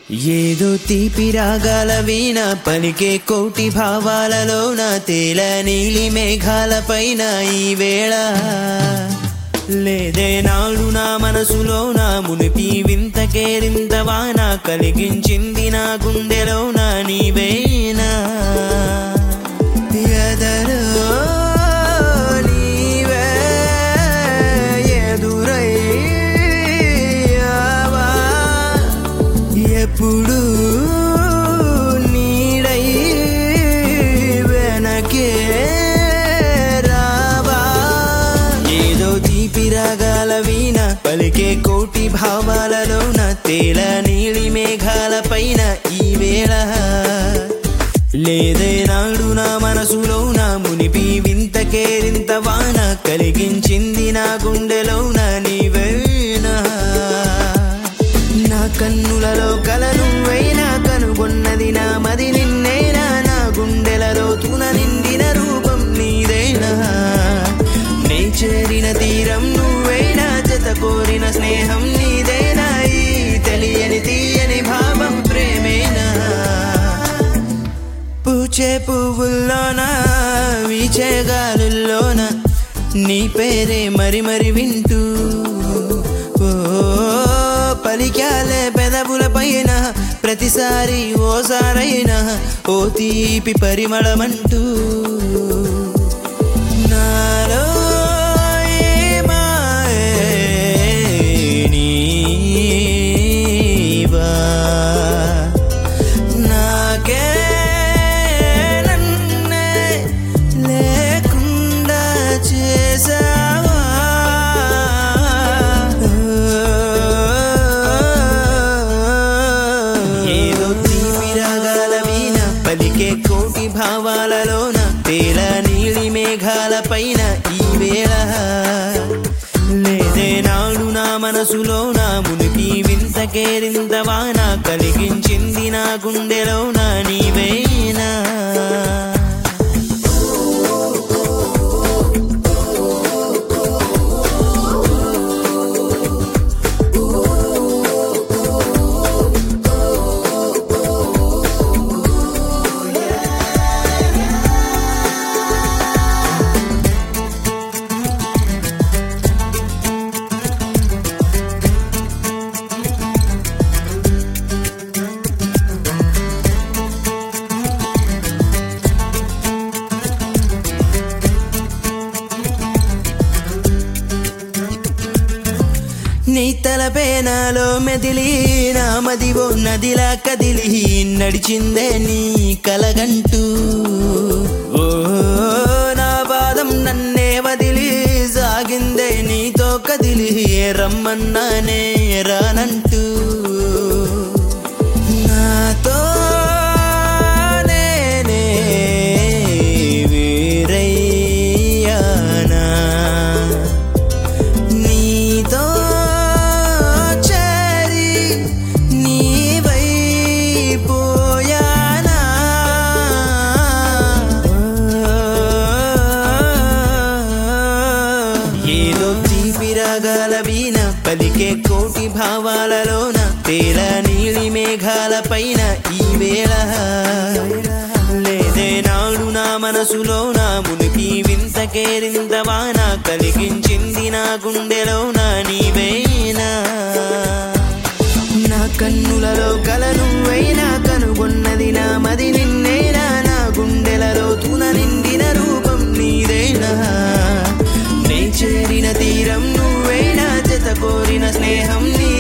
ఏదో తీపి రాగాల వీణ పలికే కోటి భావాలలోన తేల నీలి మేఘాలపైన ఈ వేళ లేదే నాడు నా మనసులోన మునిపి వింత కేరింత వాన కలిగించింది నా గుండెలోన నీవేనా ఎదరో నీవే ఎదురయ్యావా ఎప్పుడు నీడై వెనకే రావా ఏదో తీపి రాగాల వీణ పలికే కోటి భావాలలోన తేల నీలి మేఘాల పైన ఈ వేళ లేదే నాడు నా మనసులోన మునిపి వింత కేరింత వాన కలిగించింది నా గుండెలోన నీవేనా నా కన్నులలో కల నువ్వైనా కనుగొన్నది నా మది నిన్నేనా నా గుండెలలో తున నిండిన రూపం నీదేనా నీ చేరిన తీరం నువ్వేనా జత కోరిన స్నేహం నీదేనా ఈ తెలియని తీయని భావం ప్రేమేనా పూచే పువ్వుల్లోన వీచే గాలుల్లోన నీ పేరే మరి మరి వింటూ ఓ పలికాలే పెదవుల పైన ప్రతిసారి ఓసారైనా ఓ తీపి పరిమళమంటూ నాలో ఏమాయే నీవా నాకే నన్నే లేకుండా చేసావా ఏదో తీపి రాగాల వీణ పలికే కోటి భావాలలోన తేల నీలి మేఘాల పైన ఈ వేళ లేదే నాడు నా మనసులోన మునిపి వింత కేరింత వాన కలిగించింది నా గుండెలోన నీవేనా నీ తలపేనాలో మెదిలి నా మదివో నదిలా కదిలి నడిచిందే నీ కలగంటూ ఓ నా పాదం నన్నే వదిలి సాగిందే నీతో కదిలి రమ్మన్నానే రానంటూ నాతో నేనే వేరయ్యానా నీతో చేరి నీవైపోయానా ఏదో తీపి రాగాల వీణ పలికే కోటి భావాలలోన తేల నీలి మేఘాల పైన ఈ వేళ లేదే నాడు నా మనసులోన మునిపి వింత కేరింత వాన కలిగించింది నా గుండెలోన నీవేనా నా కన్నులలో కల నువ్వైనా కనుగొన్నది నా మది నిన్నేనా నా గుండెలలో తున నిండిన రూపం నీదేనా నీ చేరిన తీరం నువ్వేనా జత కోరిన స్నేహం నీ